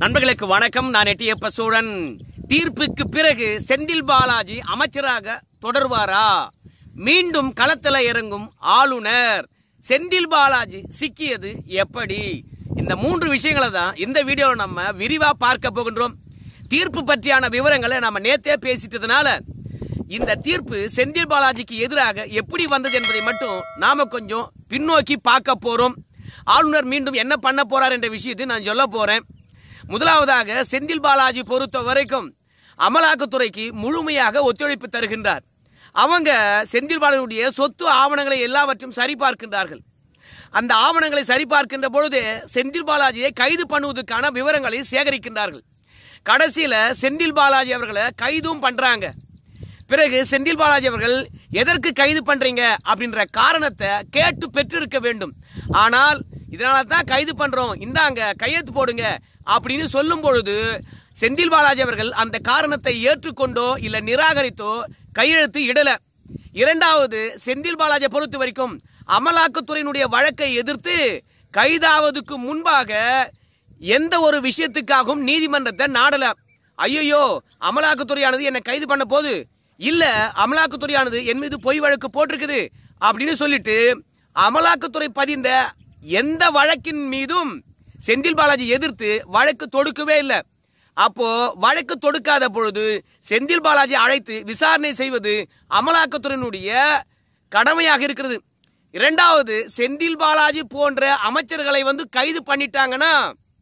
நண்பர்களுக்கு வணக்கம் நான் எட்டியப்ப சோழன் தீர்ப்புக்கு பிறகு செந்தில் பாலாஜி அமைச்சராக தொடர்வாரா மீண்டும் களத்தில் இறங்கும் ஆளுநர் செந்தில் பாலாஜி சிக்கியது எப்படி இந்த மூன்று விஷயங்களை தான் இந்த வீடியோவில் நம்ம விரிவாக பார்க்க போகின்றோம் தீர்ப்பு பற்றியான விவரங்களை நம்ம நேத்தே பேசிட்டதுனால இந்த தீர்ப்பு செந்தில் பாலாஜிக்கு எதிராக எப்படி வந்தது என்பதை மட்டும் நாம கொஞ்சம் பின்னோக்கி பார்க்க போறோம் ஆளுநர் மீண்டும் என்ன பண்ண போறார் என்ற விஷயத்தை நான் சொல்ல போறேன் முதலாவதாக செந்தில் பாலாஜி பொறுத்த வரைக்கும் அமலாக்கத்துறைக்கு முழுமையாக ஒத்துழைப்பு தருகின்றார் அவங்க செந்தில் பாலாஜியுடைய சொத்து ஆவணங்களை எல்லாவற்றையும் சரிபார்க்கின்றார்கள் அந்த ஆவணங்களை சரிபார்க்கின்ற பொழுது செந்தில் பாலாஜியை கைது பண்ணுவதற்கான விவரங்களை சேகரிக்கின்றார்கள் கடைசியில் செந்தில் பாலாஜி அவர்களை கைதும் பண்றாங்க பிறகு செந்தில் பாலாஜி அவர்கள் எதற்கு கைது பண்றீங்க அப்படின்ற காரணத்தை கேட்டு பெற்றிருக்க வேண்டும் ஆனால் இதனால தான் கைது பண்றோம் இந்தாங்க கையெழுத்து போடுங்க அப்படின்னு சொல்லும் பொழுது செந்தில் பாலாஜி அவர்கள் அந்த காரணத்தை ஏற்றுக்கொண்டோ இல்லை நிராகரித்தோ கையெழுத்து இடல இரண்டாவது செந்தில் பாலாஜியை பொறுத்த வரைக்கும் அமலாக்கத்துறையினுடைய வழக்கை எதிர்த்து கைதாவதுக்கு முன்பாக எந்த ஒரு விஷயத்துக்காகவும் நீதிமன்றத்தை நாடல ஐயோ அமலாக்கத்துறையானது என்னை கைது பண்ண போது இல்ல அமலாக்கத்துறையானது என் மீது பொய் வழக்கு போட்டிருக்குது அப்படின்னு சொல்லிட்டு அமலாக்கத்துறை பதிந்த எந்த வழக்கின் மீதும் செந்தில் பாலாஜி எதிர்த்து வழக்கு தொடுக்கவே இல்லை அப்போ வழக்கு தொடுக்காத பொழுது செந்தில் பாலாஜி அழைத்து விசாரணை செய்வது அமலாக்கத்துறையினுடைய கடமையாக இருக்கிறது இரண்டாவது செந்தில் பாலாஜி போன்ற அமைச்சர்களை வந்து கைது பண்ணிட்டாங்கன்னா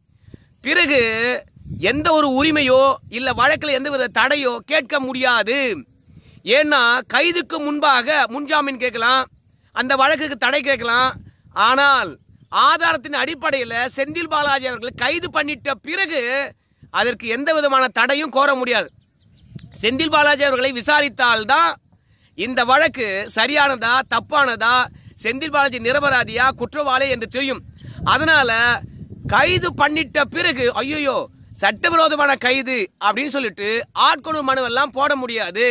பிறகு எந்த ஒரு உரிமையோ இல்ல வழக்கில் எந்தவித தடையோ கேட்க முடியாது ஏன்னா கைதுக்கு முன்பாக முன்ஜாமீன் கேட்கலாம் அந்த வழக்குக்கு தடை கேட்கலாம் ஆனால் ஆதாரத்தின் அடிப்படையில் செந்தில் பாலாஜி அவர்கள் கைது பண்ணிட்ட பிறகு அதற்கு எந்த விதமான தடையும் கோர முடியாது செந்தில் பாலாஜி அவர்களை விசாரித்தால்தான் இந்த வழக்கு சரியானதா தப்பானதா செந்தில் பாலாஜி நிரபராதியா குற்றவாளி என்று தெரியும் அதனால கைது பண்ணிட்ட பிறகு ஐயோ சட்டவிரோதமான கைது அப்படின்னு சொல்லிட்டு ஆட்கொணு மனுவெல்லாம் போட முடியாது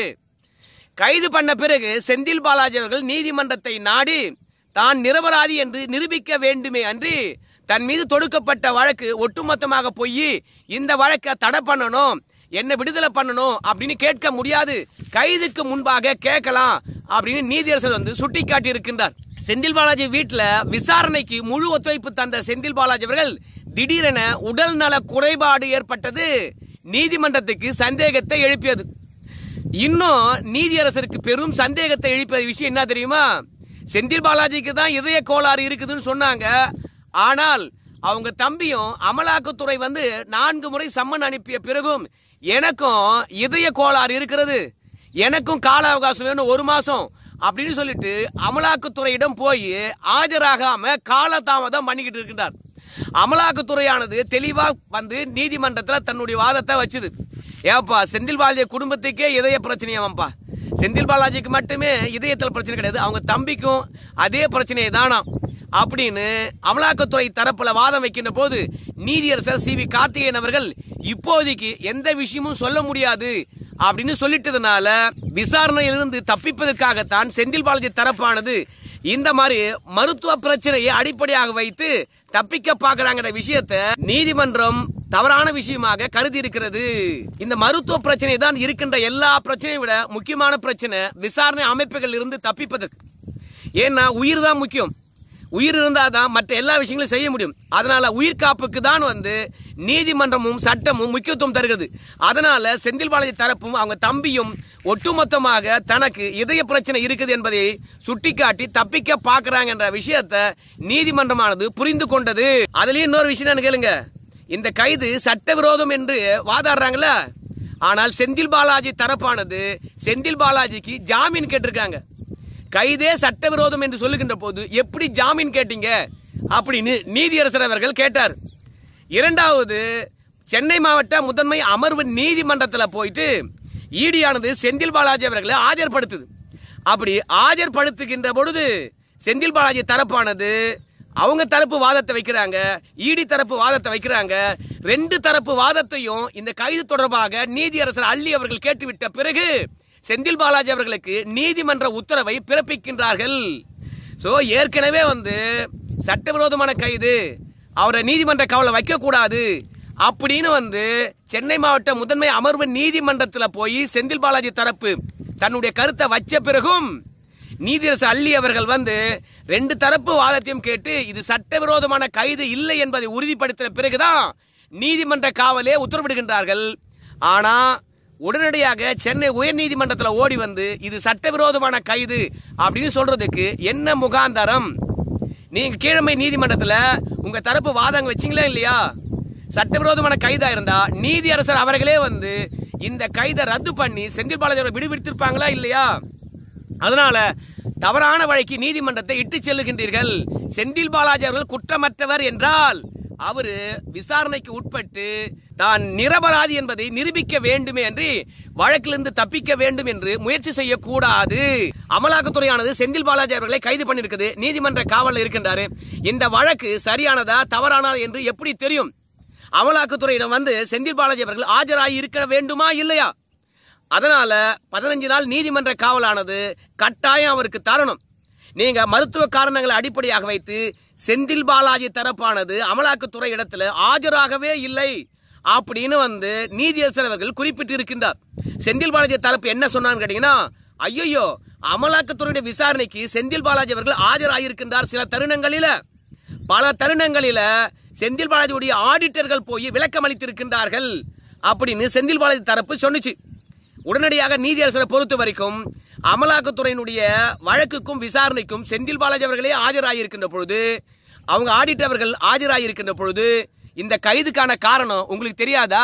கைது பண்ண பிறகு செந்தில் பாலாஜி அவர்கள் நீதிமன்றத்தை நாடி தான் நிரபராதி என்று நிரூபிக்க வேண்டுமே அன்றி தன் மீது தொடுக்கப்பட்ட வழக்கு ஒட்டுமொத்தமாக போய் இந்த வழக்கை தடை பண்ணணும் என்ன விடுதலை பண்ணணும் அப்படின்னு கேட்க முடியாது கைதுக்கு முன்பாக கேட்கலாம் அப்படின்னு நீதியரசர் வந்து சுட்டிக்காட்டி இருக்கின்றார் செந்தில் பாலாஜி வீட்டில் விசாரணைக்கு முழு ஒத்துழைப்பு தந்த செந்தில் பாலாஜி அவர்கள் திடீரென உடல் நல குறைபாடு ஏற்பட்டது நீதிமன்றத்துக்கு சந்தேகத்தை எழுப்பியது இன்னும் நீதியரசருக்கு பெரும் சந்தேகத்தை எழுப்பிய விஷயம் என்ன தெரியுமா செந்தில் பாலாஜிக்கு தான் இதய கோளாறு இருக்குதுன்னு சொன்னாங்க ஆனால் அவங்க தம்பியும் அமலாக்கத்துறை வந்து நான்கு முறை சம்மன் அனுப்பிய பிறகும் எனக்கும் இதய கோளாறு இருக்கிறது எனக்கும் கால அவகாசம் வேணும் ஒரு மாசம் அப்படின்னு சொல்லிட்டு அமலாக்கத்துறையிடம் போய் ஆஜராகாம காலதாமதம் பண்ணிக்கிட்டு இருக்கின்றார் அமலாக்கத்துறையானது தெளிவா வந்து நீதிமன்றத்தில் தன்னுடைய வாதத்தை வச்சுது ஏப்பா செந்தில் பாலாஜி குடும்பத்துக்கே இதய பிரச்சனையாமப்பா செந்தில் பாலாஜிக்கு மட்டுமே இதயத்தில் பிரச்சனை கிடையாது அவங்க தம்பிக்கும் அதே பிரச்சனை தானாம் அப்படின்னு அமலாக்கத்துறை தரப்புல வாதம் வைக்கின்ற போது நீதியரசர் சி வி கார்த்திகேயன் அவர்கள் இப்போதைக்கு எந்த விஷயமும் சொல்ல முடியாது அப்படின்னு சொல்லிட்டதுனால விசாரணையிலிருந்து தப்பிப்பதற்காகத்தான் செந்தில் பாலாஜி தரப்பானது இந்த மாதிரி மருத்துவ பிரச்சனையை அடிப்படையாக வைத்து தப்பிக்க பாக்குறாங்கிற விஷயத்த நீதிமன்றம் தவறான விஷயமாக கருதி இருக்கிறது இந்த மருத்துவ பிரச்சனை தான் இருக்கின்ற எல்லா பிரச்சனையும் விட முக்கியமான பிரச்சனை விசாரணை அமைப்புகள் இருந்து தப்பிப்பதற்கு ஏன்னா உயிர் தான் முக்கியம் உயிர் இருந்தால் தான் மற்ற எல்லா விஷயங்களும் செய்ய முடியும் அதனால உயிர் காப்புக்கு தான் வந்து நீதிமன்றமும் சட்டமும் முக்கியத்துவம் தருகிறது அதனால செந்தில் பாலாஜி தரப்பும் அவங்க தம்பியும் ஒட்டுமொத்தமாக தனக்கு இதய பிரச்சனை இருக்குது என்பதை சுட்டிக்காட்டி தப்பிக்க பார்க்கறாங்க என்ற விஷயத்த நீதிமன்றமானது புரிந்து கொண்டது அதுலயும் இன்னொரு விஷயம் நான் கேளுங்க இந்த கைது சட்டவிரோதம் என்று வாதாடுறாங்கள ஆனால் செந்தில் பாலாஜி தரப்பானது செந்தில் பாலாஜிக்கு ஜாமீன் கேட்டிருக்காங்க கைதே சட்டவிரோதம் என்று சொல்லுகின்ற போது எப்படி ஜாமீன் கேட்டீங்க அப்படின்னு நீதியரசர் அவர்கள் கேட்டார் இரண்டாவது சென்னை மாவட்ட முதன்மை அமர்வு நீதிமன்றத்தில் போயிட்டு ஈடியானது செந்தில் பாலாஜி அவர்களை ஆஜர்படுத்துது அப்படி ஆஜர்படுத்துகின்ற பொழுது செந்தில் பாலாஜி தரப்பானது அவங்க தரப்பு வாதத்தை வைக்கிறாங்க ஈடி தரப்பு வாதத்தை வைக்கிறாங்க ரெண்டு தரப்பு வாதத்தையும் இந்த கைது தொடர்பாக நீதியரசர் அள்ளி அவர்கள் கேட்டுவிட்ட பிறகு செந்தில் பாலாஜி அவர்களுக்கு நீதிமன்ற உத்தரவை பிறப்பிக்கின்றார்கள் ஸோ ஏற்கனவே வந்து சட்டவிரோதமான கைது அவரை நீதிமன்ற காவலை வைக்கக்கூடாது அப்படின்னு வந்து சென்னை மாவட்ட முதன்மை அமர்வு நீதிமன்றத்தில் போய் செந்தில் பாலாஜி தரப்பு தன்னுடைய கருத்தை வச்ச பிறகும் நீதியரசு அள்ளி அவர்கள் வந்து ரெண்டு தரப்பு வாதத்தையும் கேட்டு இது சட்டவிரோதமான கைது இல்லை என்பதை உறுதிப்படுத்தின பிறகுதான் நீதிமன்ற காவலே உத்தரவிடுகின்றார்கள் ஆனா உடனடியாக சென்னை உயர்நீதிமன்றத்தில் ஓடி வந்து இது சட்டவிரோதமான கைது அப்படின்னு சொல்றதுக்கு என்ன முகாந்தரம் நீங்க கீழமை நீதிமன்றத்தில் உங்க தரப்பு வாதங்க வச்சீங்களா இல்லையா சட்டவிரோதமான கைதா இருந்தா நீதியரசர் அவர்களே வந்து இந்த கைதை ரத்து பண்ணி செந்தில் பாலாஜி அவரை விடுவித்திருப்பாங்களா இல்லையா அதனால தவறான வழக்கு நீதிமன்றத்தை இட்டு செல்லுகின்றீர்கள் செந்தில் பாலாஜி அவர்கள் குற்றமற்றவர் என்றால் அவரு விசாரணைக்கு உட்பட்டு தான் நிரபராதி என்பதை நிரூபிக்க வேண்டுமே என்று வழக்கிலிருந்து தப்பிக்க வேண்டும் என்று முயற்சி செய்யக்கூடாது அமலாக்கத்துறையானது செந்தில் பாலாஜி அவர்களை கைது பண்ணியிருக்குது நீதிமன்ற காவலில் இருக்கின்றாரு இந்த வழக்கு சரியானதா தவறானதா என்று எப்படி தெரியும் அமலாக்கத்துறையிடம் வந்து செந்தில் பாலாஜி அவர்கள் ஆஜராகி இருக்க வேண்டுமா இல்லையா அதனால பதினஞ்சு நாள் நீதிமன்ற காவலானது கட்டாயம் அவருக்கு தரணும் நீங்க மருத்துவ காரணங்களை அடிப்படையாக வைத்து செந்தில் பாலாஜி தரப்பானது அமலாக்கத்துறை இடத்துல ஆஜராகவே இல்லை அப்படின்னு வந்து நீதியரசர் அவர்கள் குறிப்பிட்டு இருக்கின்றார் செந்தில் பாலாஜி தரப்பு என்ன சொன்னான்னு கேட்டீங்கன்னா ஐயோ அமலாக்கத்துறையுடைய விசாரணைக்கு செந்தில் பாலாஜி அவர்கள் ஆஜராகியிருக்கின்றார் சில தருணங்களில பல தருணங்களில செந்தில் பாலாஜியுடைய ஆடிட்டர்கள் போய் விளக்கம் அளித்திருக்கின்றார்கள் அப்படின்னு செந்தில் பாலாஜி தரப்பு சொன்னுச்சு உடனடியாக நீதியரசரை பொறுத்த வரைக்கும் அமலாக்கத்துறையினுடைய வழக்குக்கும் விசாரணைக்கும் செந்தில் பாலாஜி அவர்களே ஆஜராகியிருக்கின்ற பொழுது அவங்க ஆடிட்டர் அவர்கள் ஆஜராகியிருக்கின்ற பொழுது இந்த கைதுக்கான காரணம் உங்களுக்கு தெரியாதா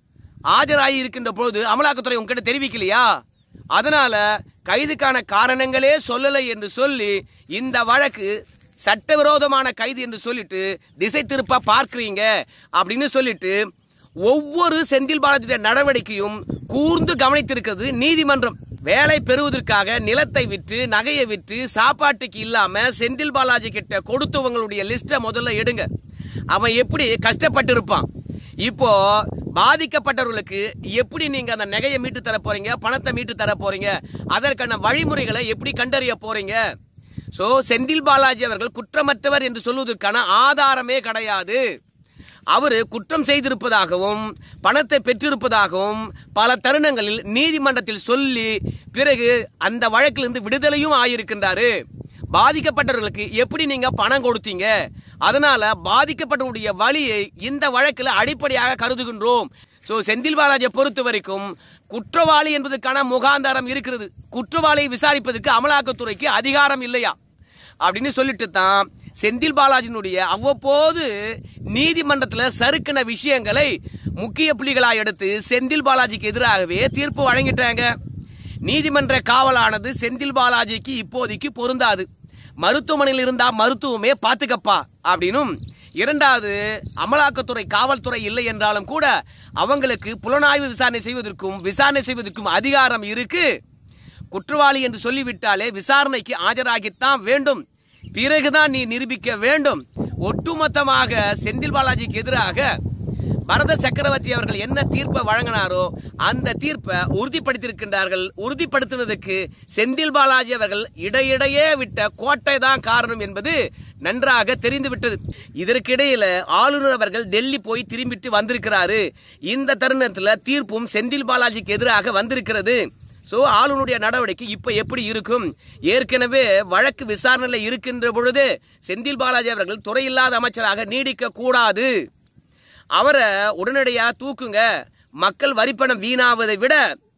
ஆஜராகி இருக்கின்ற பொழுது அமலாக்கத்துறை உங்ககிட்ட தெரிவிக்கலையா அதனால கைதுக்கான காரணங்களே சொல்லலை என்று சொல்லி இந்த வழக்கு சட்டவிரோதமான கைது என்று சொல்லிட்டு திசை திருப்ப பார்க்கிறீங்க அப்படின்னு சொல்லிட்டு ஒவ்வொரு செந்தில் பாலாஜியுடைய நடவடிக்கையும் கூர்ந்து கவனித்திருக்கிறது நீதிமன்றம் வேலை பெறுவதற்காக நிலத்தை விற்று நகையை விற்று சாப்பாட்டுக்கு இல்லாம செந்தில் பாலாஜி கிட்ட கொடுத்தவங்களுடைய லிஸ்ட்டை முதல்ல எடுங்க அவன் எப்படி கஷ்டப்பட்டு இருப்பான் இப்போ பாதிக்கப்பட்டவர்களுக்கு எப்படி நீங்க அந்த நகையை மீட்டு தர போறீங்க பணத்தை மீட்டு தர போறீங்க அதற்கான வழிமுறைகளை எப்படி கண்டறிய போறீங்க சோ செந்தில் பாலாஜி அவர்கள் குற்றமற்றவர் என்று சொல்வதற்கான ஆதாரமே கிடையாது அவர் குற்றம் செய்திருப்பதாகவும் பணத்தை பெற்றிருப்பதாகவும் பல தருணங்களில் நீதிமன்றத்தில் சொல்லி பிறகு அந்த வழக்கிலிருந்து விடுதலையும் ஆகியிருக்கின்றாரு பாதிக்கப்பட்டவர்களுக்கு எப்படி நீங்க பணம் கொடுத்தீங்க அதனால பாதிக்கப்பட்டவருடைய வழியை இந்த வழக்கில் அடிப்படையாக கருதுகின்றோம் ஸோ செந்தில் பாலாஜியை பொறுத்த வரைக்கும் குற்றவாளி என்பதற்கான முகாந்தாரம் இருக்கிறது குற்றவாளியை விசாரிப்பதற்கு அமலாக்கத்துறைக்கு அதிகாரம் இல்லையா அப்படின்னு சொல்லிட்டு தான் செந்தில் பாலாஜினுடைய அவ்வப்போது நீதிமன்றத்தில் சறுக்கின விஷயங்களை முக்கிய புள்ளிகளாக எடுத்து செந்தில் பாலாஜிக்கு எதிராகவே தீர்ப்பு வழங்கிட்டாங்க நீதிமன்ற காவலானது செந்தில் பாலாஜிக்கு இப்போதைக்கு பொருந்தாது மருத்துவமனையில் இருந்தா மருத்துவமே பார்த்துக்கப்பா அப்படின்னும் இரண்டாவது அமலாக்கத்துறை காவல்துறை இல்லை என்றாலும் கூட அவங்களுக்கு புலனாய்வு விசாரணை செய்வதற்கும் விசாரணை செய்வதற்கும் அதிகாரம் இருக்கு குற்றவாளி என்று சொல்லிவிட்டாலே விசாரணைக்கு ஆஜராகித்தான் வேண்டும் பிறகுதான் நீ நிரூபிக்க வேண்டும் ஒட்டுமொத்தமாக செந்தில் பாலாஜிக்கு எதிராக பரத சக்கரவர்த்தி அவர்கள் என்ன தீர்ப்பை வழங்கினாரோ அந்த தீர்ப்பை உறுதிப்படுத்தியிருக்கின்றார்கள் உறுதிப்படுத்தினதுக்கு செந்தில் பாலாஜி அவர்கள் இடையிடையே விட்ட கோட்டை தான் காரணம் என்பது நன்றாக தெரிந்துவிட்டது இதற்கிடையில ஆளுநர் அவர்கள் டெல்லி போய் திரும்பிட்டு வந்திருக்கிறாரு இந்த தருணத்தில் தீர்ப்பும் செந்தில் பாலாஜிக்கு எதிராக வந்திருக்கிறது ஸோ ஆளுநருடைய நடவடிக்கை இப்போ எப்படி இருக்கும் ஏற்கனவே வழக்கு விசாரணையில் இருக்கின்ற பொழுது செந்தில் பாலாஜி அவர்கள் துறையில்லாத அமைச்சராக நீடிக்க கூடாது அவரை உடனடியாக தூக்குங்க மக்கள் வரிப்பணம் வீணாவதை விட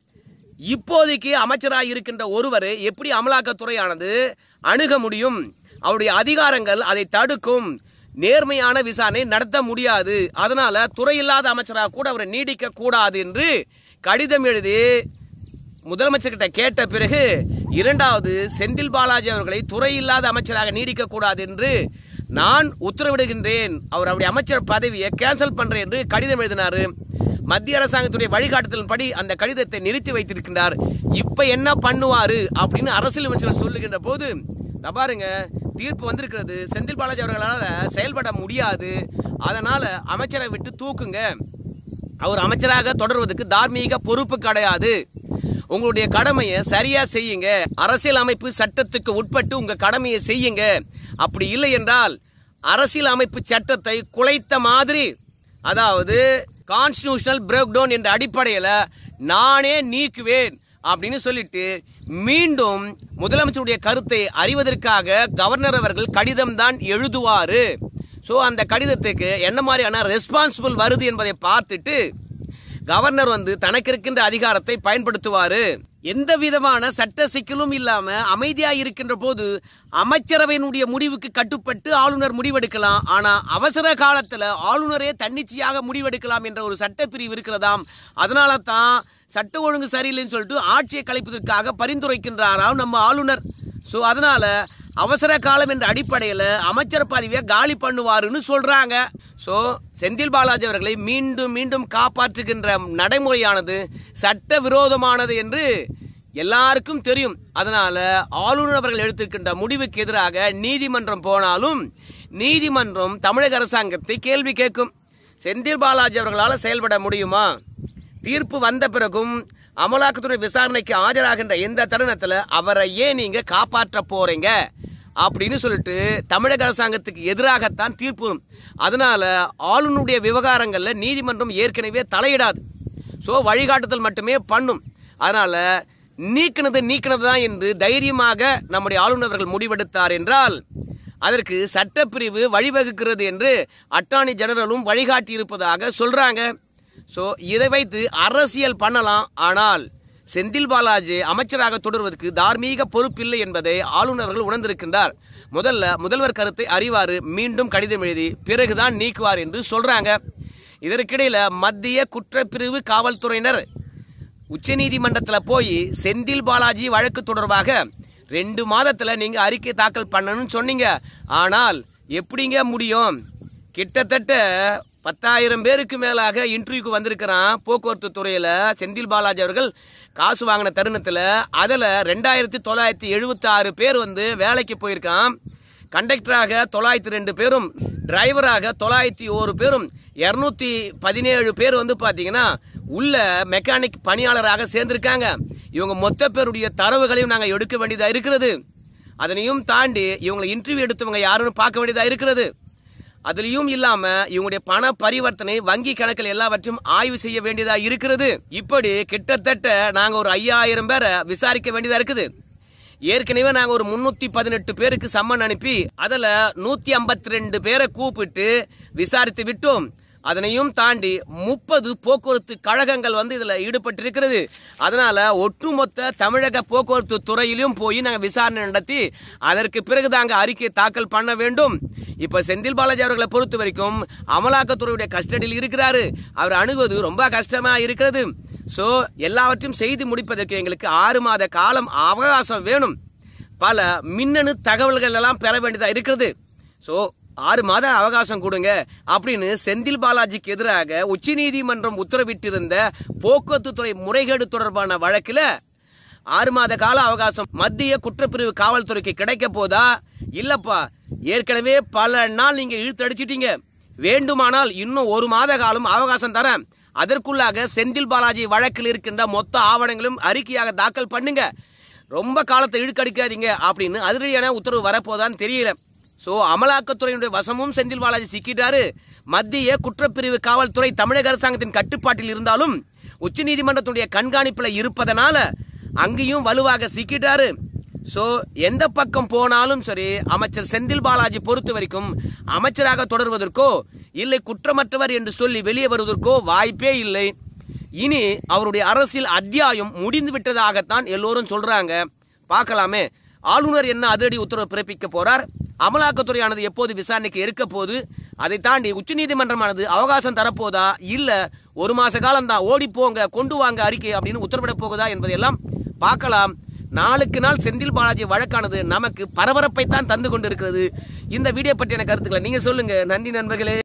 இப்போதைக்கு அமைச்சராக இருக்கின்ற ஒருவர் எப்படி அமலாக்கத்துறையானது அணுக முடியும் அவருடைய அதிகாரங்கள் அதை தடுக்கும் நேர்மையான விசாரணை நடத்த முடியாது அதனால துறையில்லாத அமைச்சராக கூட அவரை நீடிக்க கூடாது என்று கடிதம் எழுதி முதலமைச்சர்கிட்ட கேட்ட பிறகு இரண்டாவது செந்தில் பாலாஜி அவர்களை துறையில்லாத அமைச்சராக நீடிக்க கூடாது என்று நான் உத்தரவிடுகின்றேன் அவர் அவருடைய அமைச்சர் பதவியை கேன்சல் பண்றேன் என்று கடிதம் எழுதினாரு மத்திய அரசாங்கத்துடைய வழிகாட்டுதலின்படி அந்த கடிதத்தை நிறுத்தி வைத்திருக்கின்றார் இப்ப என்ன பண்ணுவாரு அப்படின்னு அரசியல் விமர்சனம் சொல்லுகின்ற போது இதோ பாருங்க தீர்ப்பு வந்திருக்கிறது செந்தில் பாலாஜி அவர்களால் செயல்பட முடியாது அதனால அமைச்சரை விட்டு தூக்குங்க அவர் அமைச்சராக தொடர்வதற்கு தார்மீக பொறுப்பு கிடையாது உங்களுடைய கடமையை சரியா செய்யுங்க அரசியல் அமைப்பு சட்டத்துக்கு உட்பட்டு உங்க கடமையை செய்யுங்க அப்படி இல்லை என்றால் அரசியல் அமைப்பு சட்டத்தை குலைத்த மாதிரி அதாவது கான்ஸ்டிடியூஷனல் பிரேக் டவுன் என்ற அடிப்படையில் நானே நீக்குவேன் அப்படின்னு சொல்லிட்டு மீண்டும் முதலமைச்சருடைய கருத்தை அறிவதற்காக கவர்னர் அவர்கள் கடிதம் தான் எழுதுவாரு ஸோ அந்த கடிதத்துக்கு என்ன மாதிரியான ரெஸ்பான்சிபிள் வருது என்பதை பார்த்துட்டு கவர்னர் வந்து தனக்கு இருக்கின்ற அதிகாரத்தை பயன்படுத்துவாரு எந்த விதமான சட்ட சிக்கலும் இல்லாம அமைதியா இருக்கின்ற போது அமைச்சரவையினுடைய முடிவுக்கு கட்டுப்பட்டு ஆளுநர் முடிவெடுக்கலாம் ஆனா அவசர காலத்துல ஆளுநரே தன்னிச்சையாக முடிவெடுக்கலாம் என்ற ஒரு சட்டப்பிரிவு இருக்கிறதாம் அதனால தான் சட்ட ஒழுங்கு சரியில்லைன்னு சொல்லிட்டு ஆட்சியை கலைப்பதற்காக பரிந்துரைக்கின்றாராம் நம்ம ஆளுநர் ஸோ அதனால அவசர காலம் என்ற அடிப்படையில் அமைச்சர் பதவியை காலி பண்ணுவாருன்னு சொல்றாங்க ஸோ செந்தில் பாலாஜி அவர்களை மீண்டும் மீண்டும் காப்பாற்றுகின்ற நடைமுறையானது சட்ட விரோதமானது என்று எல்லாருக்கும் தெரியும் அதனால ஆளுநர் அவர்கள் எடுத்திருக்கின்ற முடிவுக்கு எதிராக நீதிமன்றம் போனாலும் நீதிமன்றம் தமிழக அரசாங்கத்தை கேள்வி கேட்கும் செந்தில் பாலாஜி அவர்களால் செயல்பட முடியுமா தீர்ப்பு வந்த பிறகும் அமலாக்கத்துறை விசாரணைக்கு ஆஜராகின்ற எந்த தருணத்தில் அவரை ஏன் நீங்க காப்பாற்ற போறீங்க அப்படின்னு சொல்லிட்டு தமிழக அரசாங்கத்துக்கு எதிராகத்தான் தீர்ப்பு வரும். அதனால ஆளுநருடைய விவகாரங்கள்ல நீதிமன்றம் ஏற்கனவே தலையிடாது ஸோ வழிகாட்டுதல் மட்டுமே பண்ணும் அதனால நீக்கினது நீக்கினது தான் என்று தைரியமாக நம்முடைய ஆளுநர் அவர்கள் முடிவெடுத்தார் என்றால் அதற்கு சட்டப்பிரிவு வழிவகுக்கிறது என்று அட்டார்னி ஜெனரலும் வழிகாட்டி இருப்பதாக சொல்றாங்க ஸோ இதை வைத்து அரசியல் பண்ணலாம் ஆனால் செந்தில் பாலாஜி அமைச்சராக தொடர்வதற்கு தார்மீக பொறுப்பில்லை என்பதை ஆளுநர் அவர்கள் உணர்ந்திருக்கின்றார் முதல்ல முதல்வர் கருத்தை அறிவாரு மீண்டும் கடிதம் எழுதி பிறகுதான் நீக்குவார் என்று சொல்றாங்க இதற்கிடையில மத்திய குற்றப்பிரிவு காவல்துறையினர் உச்சநீதிமன்றத்தில் போய் செந்தில் பாலாஜி வழக்கு தொடர்பாக ரெண்டு மாதத்துல நீங்க அறிக்கை தாக்கல் பண்ணணும்னு சொன்னீங்க ஆனால் எப்படிங்க முடியும் கிட்டத்தட்ட பத்தாயிரம் பேருக்கு மேலாக இன்டர்வியூக்கு வந்திருக்கிறான் போக்குவரத்து துறையில் செந்தில் பாலாஜி அவர்கள் காசு வாங்கின தருணத்தில் அதில் ரெண்டாயிரத்தி தொள்ளாயிரத்தி எழுபத்தாறு பேர் வந்து வேலைக்கு போயிருக்கான் கண்டக்டராக தொள்ளாயிரத்தி ரெண்டு பேரும் டிரைவராக தொள்ளாயிரத்தி ஒரு பேரும் இரநூத்தி பதினேழு பேர் வந்து பார்த்தீங்கன்னா உள்ள மெக்கானிக் பணியாளராக சேர்ந்திருக்காங்க இவங்க மொத்த பேருடைய தரவுகளையும் நாங்கள் எடுக்க வேண்டியதாக இருக்கிறது அதனையும் தாண்டி இவங்களை இன்டர்வியூ எடுத்தவங்க யாருன்னு பார்க்க வேண்டியதாக இருக்கிறது அதுலயும் இல்லாம இவங்களுடைய பண பரிவர்த்தனை வங்கி கணக்கில் எல்லாவற்றையும் ஆய்வு செய்ய வேண்டியதா இருக்கிறது இப்படி கிட்டத்தட்ட நாங்க ஒரு ஐயாயிரம் பேரை விசாரிக்க வேண்டியதா இருக்குது ஏற்கனவே நாங்க ஒரு முன்னூத்தி பதினெட்டு பேருக்கு சம்மன் அனுப்பி அதுல நூத்தி ஐம்பத்தி ரெண்டு பேரை கூப்பிட்டு விசாரித்து விட்டோம் அதனையும் தாண்டி முப்பது போக்குவரத்து கழகங்கள் வந்து இதுல ஈடுபட்டிருக்கிறது அதனால ஒட்டுமொத்த தமிழக போக்குவரத்து துறையிலும் போய் நாங்க விசாரணை நடத்தி அதற்கு பிறகு தாங்க அறிக்கை தாக்கல் பண்ண வேண்டும் இப்ப செந்தில் பாலாஜி அவர்களை பொறுத்த வரைக்கும் அமலாக்கத்துறையுடைய கஸ்டடியில் இருக்கிறாரு அவர் அணுகுவது ரொம்ப கஷ்டமா இருக்கிறது ஸோ எல்லாவற்றையும் செய்து முடிப்பதற்கு எங்களுக்கு ஆறு மாத காலம் அவகாசம் வேணும் பல மின்னணு தகவல்கள் எல்லாம் பெற வேண்டியதா இருக்கிறது ஸோ ஆறு மாத அவகாசம் கொடுங்க அப்படின்னு செந்தில் பாலாஜிக்கு எதிராக உச்சநீதிமன்றம் உத்தரவிட்டிருந்த போக்குவரத்து துறை முறைகேடு தொடர்பான வழக்கில் ஆறு மாத கால அவகாசம் மத்திய குற்றப்பிரிவு காவல்துறைக்கு கிடைக்க போதா இல்லப்பா ஏற்கனவே பல நாள் நீங்க இழுத்து அடிச்சிட்டீங்க வேண்டுமானால் இன்னும் ஒரு மாத காலம் அவகாசம் தரேன் அதற்குள்ளாக செந்தில் பாலாஜி வழக்கில் இருக்கின்ற மொத்த ஆவணங்களும் அறிக்கையாக தாக்கல் பண்ணுங்க ரொம்ப காலத்தை இழுக்கடிக்காதீங்க அப்படின்னு அதிரடியான உத்தரவு வரப்போதான்னு தெரியல ஸோ அமலாக்கத்துறையினுடைய வசமும் செந்தில் பாலாஜி சிக்கிட்டாரு மத்திய குற்றப்பிரிவு காவல்துறை தமிழக அரசாங்கத்தின் கட்டுப்பாட்டில் இருந்தாலும் உச்சநீதிமன்றத்துடைய கண்காணிப்பில் இருப்பதனால அங்கேயும் வலுவாக சிக்கிட்டாரு ஸோ எந்த பக்கம் போனாலும் சரி அமைச்சர் செந்தில் பாலாஜி பொறுத்த வரைக்கும் அமைச்சராக தொடர்வதற்கோ இல்லை குற்றமற்றவர் என்று சொல்லி வெளியே வருவதற்கோ வாய்ப்பே இல்லை இனி அவருடைய அரசியல் அத்தியாயம் முடிந்து விட்டதாகத்தான் எல்லோரும் சொல்றாங்க பார்க்கலாமே ஆளுநர் என்ன அதிரடி உத்தரவு பிறப்பிக்க போறார் அமலாக்கத்துறையானது எப்போது விசாரணைக்கு எடுக்க போகுது அதை தாண்டி உச்சநீதிமன்றமானது அவகாசம் தரப்போதா இல்ல ஒரு மாச காலம் தான் ஓடி போங்க கொண்டு வாங்க அறிக்கை அப்படின்னு உத்தரவிட போகுதா என்பதையெல்லாம் பார்க்கலாம் நாளுக்கு நாள் செந்தில் பாலாஜி வழக்கானது நமக்கு பரபரப்பை தான் தந்து கொண்டிருக்கிறது இந்த வீடியோ பற்றியான கருத்துக்களை நீங்க சொல்லுங்க நன்றி நண்பர்களே